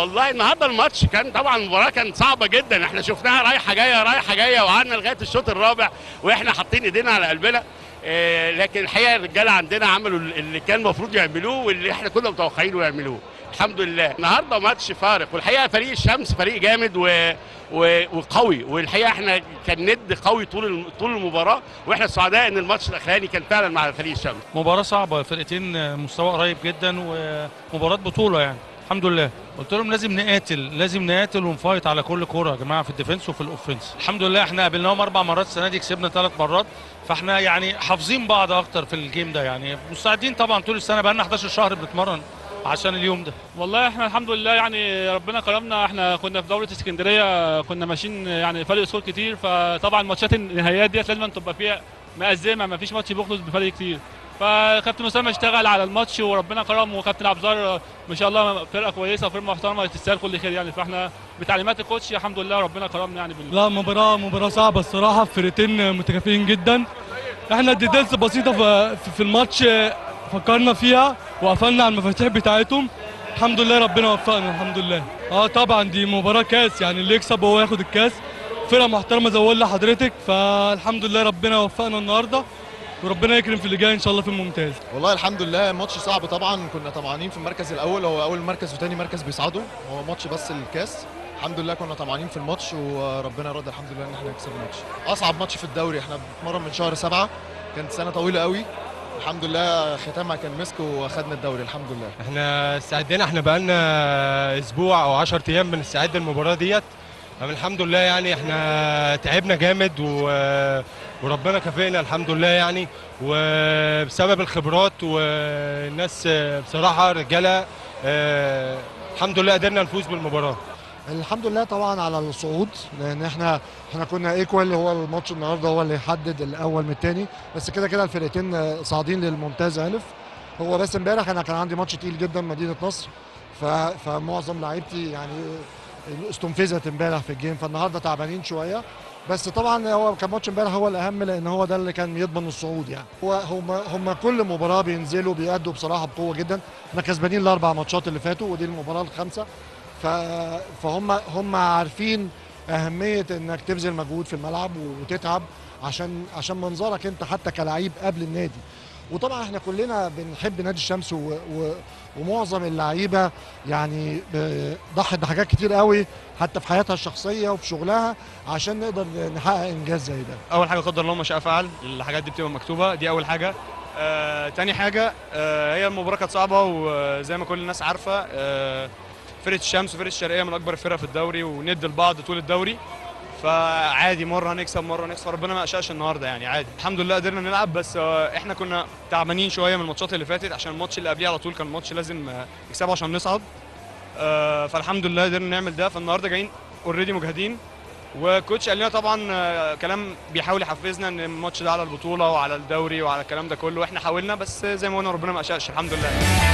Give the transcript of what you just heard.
والله النهارده الماتش كان طبعا المباراه كانت صعبه جدا احنا شفناها رايحه جايه رايحه جايه وقعدنا لغايه الشوط الرابع واحنا حاطين ايدينا على قلبنا آه، لكن الحقيقه الرجاله عندنا عملوا اللي كان المفروض يعملوه واللي احنا كنا متوقعينه يعملوه الحمد لله النهارده ماتش فارق والحقيقه فريق الشمس فريق جامد و... و... وقوي والحقيقه احنا كان ند قوي طول الم- طول المباراه واحنا سعداء ان الماتش الاخراني كان فعلا مع فريق الشمس مباراة صعبة فرقتين مستوى قريب جدا ومباراة بطولة يعني الحمد لله قلت لهم لازم نقاتل لازم نقاتل ونفايت على كل كوره يا جماعه في الديفنس وفي الاوفنس الحمد لله احنا قابلناهم اربع مرات السنه دي كسبنا ثلاث مرات فاحنا يعني حافظين بعض اكتر في الجيم ده يعني مستعدين طبعا طول السنه بقى لنا 11 شهر بنتمرن عشان اليوم ده والله احنا الحمد لله يعني ربنا كرمنا احنا كنا في دوله اسكندريه كنا ماشيين يعني فرق سكور كتير فطبعا ماتشات النهائيات ديت لازم تبقى فيها مأزمه ما فيش ماتش بيخلص بفرق كتير فكابتن اسامه اشتغل على الماتش وربنا كرم وكابتن عبد ما شاء الله فرقه كويسه وفرقه محترمه تستاهل كل خير يعني فاحنا بتعليمات الكوتش الحمد لله ربنا كرمنا يعني بال... لا مباراة مباراة صعبة الصراحة فرقتين متكافئين جدا احنا الديتيلز بسيطة في, في الماتش فكرنا فيها وقفلنا على المفاتيح بتاعتهم الحمد لله ربنا وفقنا الحمد لله اه طبعا دي مباراة كاس يعني اللي يكسب هو ياخد الكاس فرقة محترمة زي ما قلت لحضرتك فالحمد لله ربنا وفقنا النهارده وربنا يكرم في اللي جاي ان شاء الله في الممتاز والله الحمد لله ماتش صعب طبعا كنا طمعانين في المركز الاول هو اول مركز وتاني مركز بيصعدوا هو ماتش بس الكاس الحمد لله كنا طمعانين في الماتش وربنا رد الحمد لله ان احنا نكسب الماتش اصعب ماتش في الدوري احنا بنتمرن من شهر سبعة كانت سنه طويله قوي الحمد لله ختامها كان مسك واخدنا الدوري الحمد لله احنا استعدينا احنا بقالنا اسبوع او 10 ايام بنستعد للمباراه ديت الحمد لله يعني احنا تعبنا جامد و... وربنا كافئنا الحمد لله يعني وبسبب الخبرات والناس بصراحه رجاله اه، الحمد لله قدرنا نفوز بالمباراه الحمد لله طبعا على الصعود لان احنا احنا كنا ايكوال هو الماتش النهارده هو اللي يحدد الاول من الثاني بس كده كده الفرقتين صاعدين للممتاز الف هو بس امبارح انا كان عندي ماتش تقيل جدا مدينه نصر ف... فمعظم لعيبتي يعني استنفذت امبارح في الجيم فالنهارده تعبانين شويه بس طبعا هو كان ماتش امبارح هو الاهم لان هو ده اللي كان يضمن الصعود يعني هو هم هم كل مباراه بينزلوا بيأدوا بصراحه بقوه جدا احنا كسبانين الاربع ماتشات اللي فاتوا ودي المباراه الخامسه ف... فهم هم عارفين اهميه انك تبذل مجهود في الملعب وتتعب عشان عشان منظرك انت حتى كلعيب قبل النادي وطبعا احنا كلنا بنحب نادي الشمس و... و... ومعظم اللعيبه يعني ب- ضحت بحاجات كتير قوي حتى في حياتها الشخصيه وفي شغلها عشان نقدر نحقق انجاز زي ده اول حاجه قدر الله ما شاء فعل الحاجات دي بتبقى مكتوبه دي اول حاجه آه، تاني حاجه آه، هي المباراه كانت صعبه وزي ما كل الناس عارفه آه، فرقه الشمس وفرقه الشرقيه من اكبر الفرق في الدوري وند لبعض طول الدوري فعادي مره هنكسب مره نخسر ربنا ما اشاش النهارده يعني عادي الحمد لله قدرنا نلعب بس آه، احنا كنا تعبانين شويه من الماتشات اللي فاتت عشان الماتش اللي قبليه على طول كان ماتش لازم آه، نكسبه عشان نصعد آه، فالحمد لله قدرنا نعمل ده فالنهارده جايين اوريدي مجهدين وكوتش قال لنا طبعا آه، كلام بيحاول يحفزنا ان الماتش ده على البطوله وعلى الدوري وعلى الكلام ده كله واحنا حاولنا بس زي ما قلنا ربنا ما اشاش الحمد لله